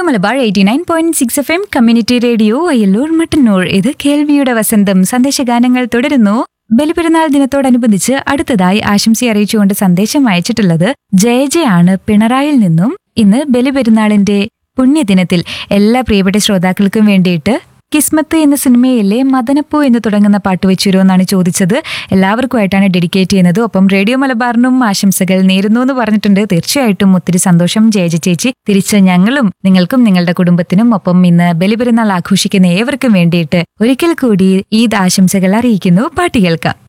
radio Malabar eighty nine point six F M community radio Ayyallur Mattannur ഇത് കേൾവിയുടെ വസന്തം സന്ദേശഗാനങ്ങൾ തുടരുന്നു ബലിപെരുന്നാൾ ദിനത്തോടനുബന്ധിച്ച് അടുത്തതായി ആശംസ അറിയിച്ചുകൊണ്ട് സന്ദേശം അയച്ചിട്ടുള്ളത് ജയ ജയാണ് പിണറായിൽ നിന്നും ഇന്ന് ബലിപെരുന്നാളിന്റെ പുണ്യദിനത്തിൽ എല്ലാ പ്രിയപ്പെട്ട ശ്രോതാക്കൾക്കും വേണ്ടിയിട്ട് കിസ്മത്ത് എന്ന സിനിമയിലെ മദനപ്പൂ എന്ന് തുടങ്ങുന്ന പാട്ട് വെച്ചുതരോ എന്നാണ് ചോദിച്ചത് എല്ലാവർക്കുമായിട്ടാണ് ഡെഡിക്കേറ്റ് ചെയ്യുന്നത് ഒപ്പം റേഡിയോ മലബാറിനും ആശംസകൾ നേരുന്നു എന്ന് പറഞ്ഞിട്ടുണ്ട് തീർച്ചയായിട്ടും ഒത്തിരി സന്തോഷം ജയജ ചേച്ചി തിരിച്ച് ഞങ്ങളും നിങ്ങൾക്കും നിങ്ങളുടെ കുടുംബത്തിനും ഒപ്പം ഇന്ന് ബലിപെരുന്നാൾ ആഘോഷിക്കുന്ന ഏവർക്കും വേണ്ടിയിട്ട് ഒരിക്കൽ കൂടി ഈദ് ആശംസകൾ അറിയിക്കുന്നു പാട്ട് കേൾക്കാം